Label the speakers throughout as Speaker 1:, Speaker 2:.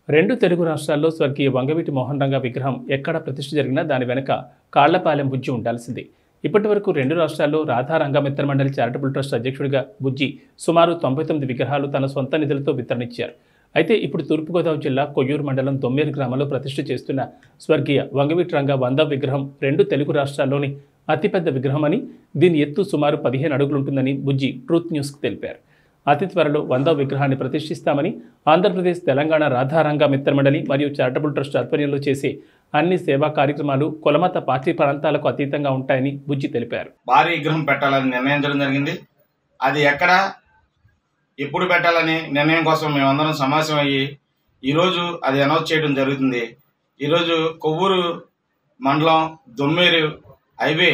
Speaker 1: రెండు తెలుగు రాష్ట్రాల్లో స్వర్గీయ వంగవీటి మోహన్ రంగ విగ్రహం ఎక్కడ ప్రతిష్ఠ జరిగినా దాని వెనక కాళ్లపాలెం బుజ్జి ఉండాల్సింది ఇప్పటి వరకు రెండు రాష్ట్రాల్లో రాధా రంగమిత్ర మండలి చారిటబుల్ ట్రస్ట్ అధ్యక్షుడిగా బుజ్జి సుమారు తొంభై తొమ్మిది విగ్రహాలు తన సొంత నిధులతో వితరణించారు అయితే ఇప్పుడు తూర్పుగోదావరి జిల్లా కొయ్యూరు మండలం తొమ్మేరు గ్రామంలో ప్రతిష్ఠ చేస్తున్న స్వర్గీయ వంగవీటి రంగ వంద విగ్రహం రెండు తెలుగు రాష్ట్రాల్లోని అతిపెద్ద విగ్రహమని దీని ఎత్తు సుమారు పదిహేను అడుగులుంటుందని బుజ్జి ట్రూత్ న్యూస్కు తెలిపారు అతి త్వరలో వందో విగ్రహాన్ని ప్రతిష్ఠిస్తామని ఆంధ్రప్రదేశ్ తెలంగాణ రాధారంగ మిత్రమండలి మరియు చారిటబుల్ ట్రస్ట్ ఆధ్వర్యంలో చేసే అన్ని సేవా కార్యక్రమాలు కులమత పార్టీ ప్రాంతాలకు అతీతంగా ఉంటాయని బుజ్జి తెలిపారు
Speaker 2: భారీ విగ్రహం పెట్టాలని నిర్ణయించడం జరిగింది అది ఎక్కడ ఎప్పుడు పెట్టాలని నిర్ణయం కోసం మేమందరం సమావేశం అయ్యి ఈరోజు అది అనౌన్స్ చేయడం జరుగుతుంది ఈరోజు కొవ్వూరు మండలం దొమ్మేరు హైవే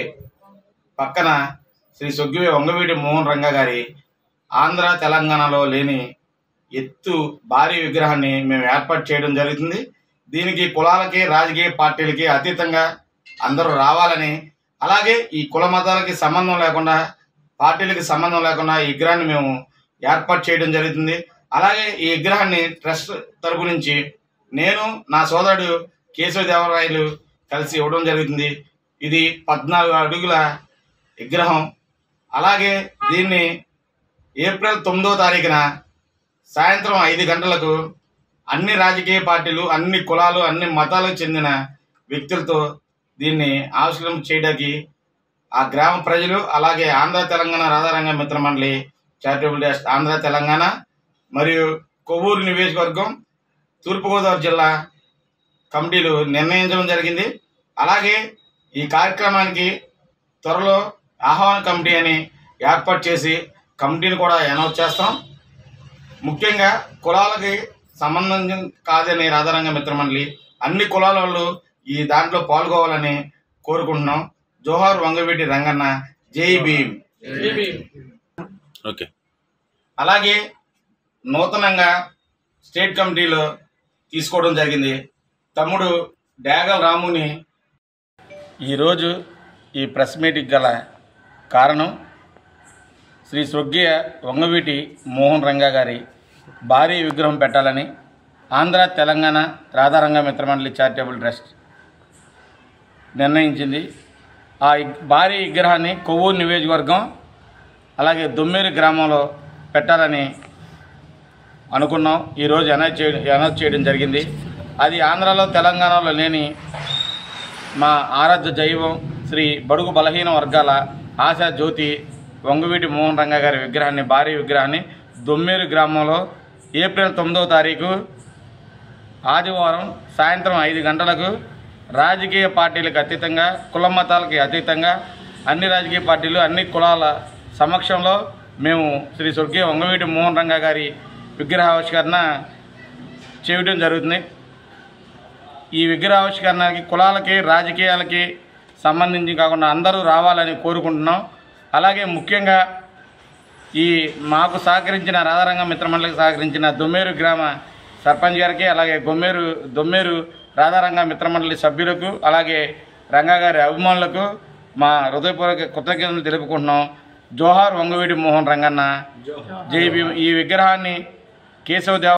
Speaker 2: పక్కన శ్రీ సొగ్గివే వంగవీటి మోహన్ రంగ గారి ఆంధ్ర తెలంగాణలో లేని ఎత్తు భారీ విగ్రహాన్ని మేము ఏర్పాటు చేయడం జరుగుతుంది దీనికి కులాలకి రాజకీయ పార్టీలకి అతీతంగా అందరూ రావాలని అలాగే ఈ కుల మతాలకి సంబంధం లేకుండా పార్టీలకి సంబంధం లేకుండా ఈ విగ్రహాన్ని మేము ఏర్పాటు చేయడం జరుగుతుంది అలాగే ఈ విగ్రహాన్ని ట్రస్ట్ తరపు నుంచి నేను నా సోదరుడు కేశవదేవరాయలు కలిసి ఇవ్వడం జరుగుతుంది ఇది పద్నాలుగు అడుగుల విగ్రహం అలాగే దీన్ని ఏప్రిల్ తొమ్మిదో తారీఖున సాయంత్రం ఐదు గంటలకు అన్ని రాజకీయ పార్టీలు అన్ని కులాలు అన్ని మతాలకు చెందిన వ్యక్తులతో దీన్ని ఆవిష్కరణ చేయడానికి ఆ గ్రామ ప్రజలు అలాగే ఆంధ్ర తెలంగాణ రాధారంగ మిత్ర మండలి చారిటబుల్ ట్రస్ట్ ఆంధ్ర తెలంగాణ మరియు కొవ్వూరు నియోజకవర్గం తూర్పుగోదావరి జిల్లా కమిటీలు నిర్ణయించడం జరిగింది అలాగే ఈ కార్యక్రమానికి త్వరలో ఆహ్వాన కమిటీ అని ఏర్పాటు చేసి కమిటీని కూడా అనౌన్స్ చేస్తాం ముఖ్యంగా కులాలకి సంబంధం కాదని రాధారంగ మిత్రమండలి అన్ని కులాల వాళ్ళు ఈ దాంట్లో పాల్గొవాలని కోరుకుంటున్నాం జోహార్ వంగవీటి రంగన్న జై భీమ్
Speaker 3: ఓకే
Speaker 2: అలాగే నూతనంగా స్టేట్ కమిటీలో తీసుకోవడం జరిగింది తమ్ముడు డాగల్ రాముని ఈరోజు ఈ ప్రెస్ మీట్కి గల కారణం శ్రీ స్వర్గీయ వంగవీటి మోహన్ రంగా గారి భారీ విగ్రహం పెట్టాలని ఆంధ్ర తెలంగాణ రాధారంగ మిత్రమండలి చారిటబుల్ ట్రస్ట్ నిర్ణయించింది ఆ వి- భారీ విగ్రహాన్ని కొవ్వూరు నియోజకవర్గం అలాగే దొమ్మేరు గ్రామంలో పెట్టాలని అనుకున్నాం ఈరోజు అనౌన్స్ చేయడం అనౌన్స్ చేయడం జరిగింది అది ఆంధ్రాలో తెలంగాణలో లేని మా ఆరాధ్య జైవం శ్రీ బడుగు బలహీన వర్గాల ఆశా జ్యోతి వంగవీటి మోహన్ రంగ గారి విగ్రహాన్ని భారీ విగ్రహాన్ని దొమ్మేరు గ్రామంలో ఏప్రిల్ తొమ్మిదవ తారీఖు ఆదివారం సాయంత్రం ఐదు గంటలకు రాజకీయ పార్టీలకు అతీతంగా కుల మతాలకి అతీతంగా అన్ని రాజకీయ పార్టీలు అన్ని కులాల సమక్షంలో మేము శ్రీ స్వర్గీయ వంగవీటి మోహన్ రంగ గారి విగ్రహావిష్కరణ చేయడం జరుగుతుంది ఈ విగ్రహావిష్కరణకి కులాలకి రాజకీయాలకి సంబంధించి కాకుండా అందరూ రావాలని కోరుకుంటున్నాం అలాగే ముఖ్యంగా ఈ మాకు సహకరించిన రాధారంగ మిత్రమండలికి సహకరించిన దొమ్మేరు గ్రామ సర్పంచ్ గారికి అలాగే గొమ్మేరు దొమ్మేరు రాధారంగ మిత్రమండలి సభ్యులకు అలాగే రంగా గారి అభిమానులకు మా హృదయపూర్వక కృతజ్ఞతలు తెలుపుకుంటున్నాం జోహార్ వంగవీడి మోహన్ రంగన్న జై భీమ్ ఈ విగ్రహాన్ని కేశవదేవ